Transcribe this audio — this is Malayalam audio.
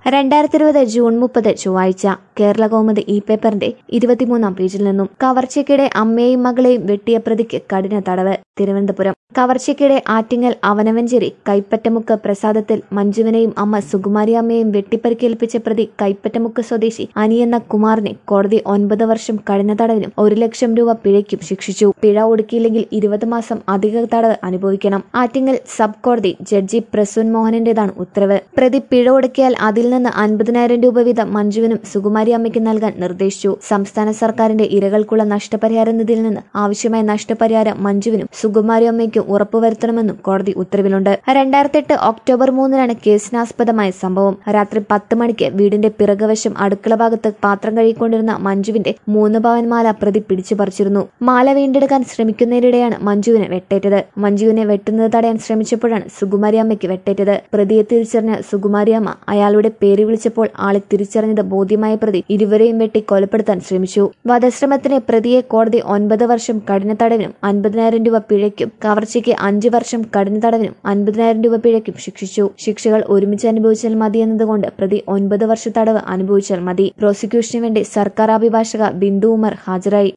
രണ്ടായിരത്തി ഇരുപത് ജൂൺ മുപ്പത് ചൊവ്വാഴ്ച കേരള കൗമുദി ഇ പേപ്പറിന്റെ ഇരുപത്തിമൂന്നാം പേജിൽ നിന്നും കവർച്ചയ്ക്കിടെ അമ്മയെയും മകളെയും വെട്ടിയ പ്രതിക്ക് കഠിന തടവ് തിരുവനന്തപുരം കവർച്ചയ്ക്കിടെ ആറ്റിങ്ങൽ അവനവഞ്ചേരി കൈപ്പറ്റമുക്ക് പ്രസാദത്തിൽ മഞ്ജുവിനെയും അമ്മ സുകുമാരിയമ്മയെയും വെട്ടിപ്പരിക്കേൽപ്പിച്ച പ്രതി കൈപ്പറ്റമുക്ക് സ്വദേശി അനിയെന്ന കുമാറിനെ കോടതി ഒൻപത് വർഷം കഠിന തടവിനും ഒരു ലക്ഷം രൂപ പിഴയ്ക്കും ശിക്ഷിച്ചു പിഴ ഒടുക്കിയില്ലെങ്കിൽ ഇരുപത് മാസം അധിക തടവ് അനുഭവിക്കണം ആറ്റിങ്ങൽ സബ് കോടതി ജഡ്ജി പ്രസൂൻ മോഹനന്റേതാണ് ഉത്തരവ് പ്രതി പിഴ ഒടുക്കിയാൽ അതിൽ നിന്ന് അൻപതിനായിരം രൂപ വീതം മഞ്ജുവിനും സുകുമാരി അമ്മയ്ക്ക് നൽകാൻ നിർദ്ദേശിച്ചു സംസ്ഥാന സർക്കാരിന്റെ ഇരകൾക്കുള്ള നഷ്ടപരിഹാര നിധിയിൽ നിന്ന് ആവശ്യമായ നഷ്ടപരിഹാരം മഞ്ജുവിനും സുകുമാരി അമ്മയ്ക്കും ഉറപ്പുവരുത്തണമെന്നും കോടതി ഉത്തരവിലുണ്ട് രണ്ടായിരത്തി എട്ട് ഒക്ടോബർ മൂന്നിനാണ് കേസിനാസ്പദമായ സംഭവം രാത്രി പത്ത് മണിക്ക് വീടിന്റെ പിറകുവശം അടുക്കള ഭാഗത്ത് പാത്രം കഴുകിക്കൊണ്ടിരുന്ന മഞ്ജുവിന്റെ മൂന്ന് പവൻ മാല പ്രതി പിടിച്ചു പറിച്ചിരുന്നു മാല വീണ്ടെടുക്കാൻ ശ്രമിക്കുന്നതിനിടെയാണ് മഞ്ജുവിനെ വെട്ടേറ്റത് മഞ്ജുവിനെ വെട്ടുന്നത് തടയാൻ ശ്രമിച്ചപ്പോഴാണ് സുകുമാരി അമ്മയ്ക്ക് വെട്ടേറ്റത് പ്രതിയെ തിരിച്ചറിഞ്ഞ സുകുമാരി അമ്മ അയാളുടെ പേര് വിളിച്ചപ്പോൾ ആളെ തിരിച്ചറിഞ്ഞത് ബോധ്യമായ പ്രതി ഇരുവരെയും വെട്ടി കൊലപ്പെടുത്താൻ ശ്രമിച്ചു വധശ്രമത്തിന് പ്രതിയെ കോടതി ഒൻപത് വർഷം കഠിന തടവിനും അൻപതിനായിരം രൂപ പിഴയ്ക്കും കവർച്ചയ്ക്ക് അഞ്ചു വർഷം കഠിന തടവിനും അൻപതിനായിരം രൂപ പിഴയ്ക്കും ശിക്ഷിച്ചു ശിക്ഷകൾ ഒരുമിച്ച് അനുഭവിച്ചാൽ മതി എന്നതുകൊണ്ട് പ്രതി ഒൻപത് വർഷ തടവ് അനുഭവിച്ചാൽ മതി പ്രോസിക്യൂഷന് വേണ്ടി സർക്കാർ അഭിഭാഷക ബിന്ദു ഉമർ ഹാജരായി